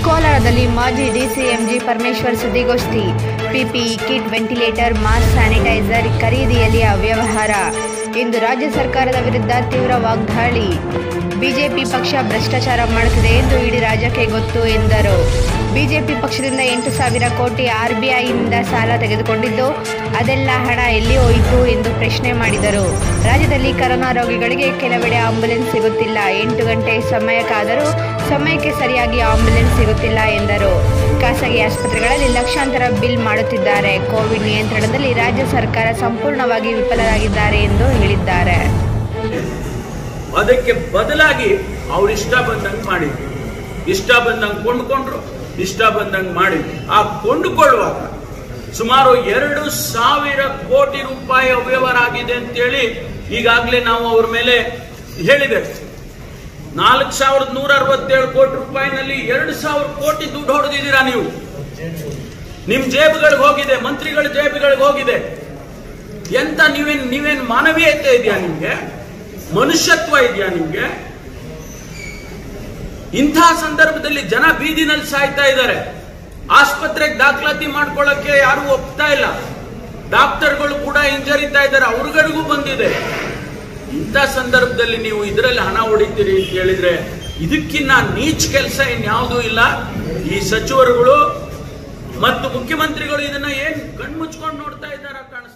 ಕೋಲಾರದಲ್ಲಿ ಮಾಜಿ DCM G Parameshwar ಸುದ್ದಿಗೋಷ್ಠಿ PPE kit ventilator mask sanitiser ಖರೀದಿಯಲ್ಲಿ ಅವ್ಯವಹಾರ ಇಂದು ರಾಜ್ಯ ಸರ್ಕಾರದ ವಿರುದ್ಧ ತೀವ್ರ ವಾಗ್ದಾಳಿ ಬಿಜೆಪಿ ಪಕ್ಷ ಭ್ರಷ್ಟಾಚಾರ ಮಾಡುತ್ತಿದೆ ಎಂದು ಇಡೀ ರಾಜ್ಯಕ್ಕೆ ಗೊತ್ತು ಎಂದರು ಬಿಜೆಪಿ ಪಕ್ಷದಿಂದ ಎಂಟು ಸಾವಿರ ಕೋಟಿ ಆರ್ಬಿಐನಿಂದ ಸಾಲ ತೆಗೆದುಕೊಂಡಿದ್ದು ಅದೆಲ್ಲ ಹಣ ಎಲ್ಲಿ ಹೋಯಿತು ಎಂದು ಪ್ರಶ್ನೆ ಮಾಡಿದರು ರಾಜ್ಯದಲ್ಲಿ ಕರೋನಾ ರೋಗಿಗಳಿಗೆ ಕೆಲವೆಡೆ ಆಂಬ್ಯುಲೆನ್ಸ್ ಸಿಗುತ್ತಿಲ್ಲ ಎಂಟು ಗಂಟೆ ಸಮಯಕ್ಕಾದರೂ ಸಮಯಕ್ಕೆ ಸರಿಯಾಗಿ ಆಂಬ್ಯುಲೆನ್ಸ್ ಸಿಗುತ್ತಿಲ್ಲ ಎಂದರು ಖಾಸಗಿ ಆಸ್ಪತ್ರೆಗಳಲ್ಲಿ ಲಕ್ಷಾಂತರ ಬಿಲ್ ಮಾಡುತ್ತಿದ್ದಾರೆ ಕೋವಿಡ್ ನಿಯಂತ್ರಣದಲ್ಲಿ ರಾಜ್ಯ ಸರ್ಕಾರ ಸಂಪೂರ್ಣವಾಗಿ ವಿಫಲರಾಗಿದ್ದಾರೆ ಎಂದು ಹೇಳಿದ್ದಾರೆ ಅದಕ್ಕೆ ಬದಲಾಗಿ ಅವ್ರು ಇಷ್ಟ ಬಂದಂಗೆ ಮಾಡಿದ್ರು ಇಷ್ಟ ಬಂದಂಗೆ ಕೊಂಡ್ಕೊಂಡ್ರು ಇಷ್ಟ ಬಂದಂಗೆ ಮಾಡಿದ್ರು ಆ ಕೊಂಡುಕೊಳ್ಳುವಾಗ ಸುಮಾರು ಎರಡು ಸಾವಿರ ಕೋಟಿ ರೂಪಾಯಿ ಅವ್ಯವಹಾರ ಆಗಿದೆ ಅಂತೇಳಿ ಈಗಾಗಲೇ ನಾವು ಅವ್ರ ಮೇಲೆ ಹೇಳಿದ್ದೇವೆ ನಾಲ್ಕು ಸಾವಿರದ ನೂರ ಅರವತ್ತೇಳು ಕೋಟಿ ರೂಪಾಯಿನಲ್ಲಿ ಎರಡು ಸಾವಿರ ಕೋಟಿ ದುಡ್ಡು ಹೊಡೆದಿದ್ದೀರಾ ನೀವು ನಿಮ್ ಜೇಬುಗಳಿಗೆ ಹೋಗಿದೆ ಮಂತ್ರಿಗಳ ಜೇಬುಗಳಿಗೆ ಹೋಗಿದೆ ಎಂತ ನೀವೇನ್ ನೀವೇನ್ ಮಾನವೀಯತೆ ಇದೆಯಾ ನಿಮ್ಗೆ ಮನುಷ್ಯತ್ವ ಇದೆಯಾ ನಿಮ್ಗೆ ಇಂತಹ ಸಂದರ್ಭದಲ್ಲಿ ಜನ ಬೀದಿನಲ್ಲಿ ಸಾಯ್ತಾ ಇದ್ದಾರೆ ಆಸ್ಪತ್ರೆಗೆ ದಾಖಲಾತಿ ಮಾಡ್ಕೊಳ್ಳಕ್ಕೆ ಯಾರು ಒಪ್ತಾ ಇಲ್ಲ ಡಾಕ್ಟರ್ಗಳು ಕೂಡ ಹಿಂಜರಿತಾ ಇದ್ದಾರೆ ಅವ್ರಿಗಳಿಗೂ ಬಂದಿದೆ ಇಂಥ ಸಂದರ್ಭದಲ್ಲಿ ನೀವು ಇದರಲ್ಲಿ ಹಣ ಹೊಡಿತೀರಿ ಅಂತ ಹೇಳಿದ್ರೆ ಇದಕ್ಕಿನ್ನ ನೀಚ್ ಕೆಲಸ ಇನ್ಯಾವುದೂ ಇಲ್ಲ ಈ ಸಚಿವರುಗಳು ಮತ್ತು ಮುಖ್ಯಮಂತ್ರಿಗಳು ಇದನ್ನ ಏನ್ ಕಣ್ಮುಚ್ಕೊಂಡು ನೋಡ್ತಾ ಇದ್ದಾರ ಕಾಣಿಸ್ತಾ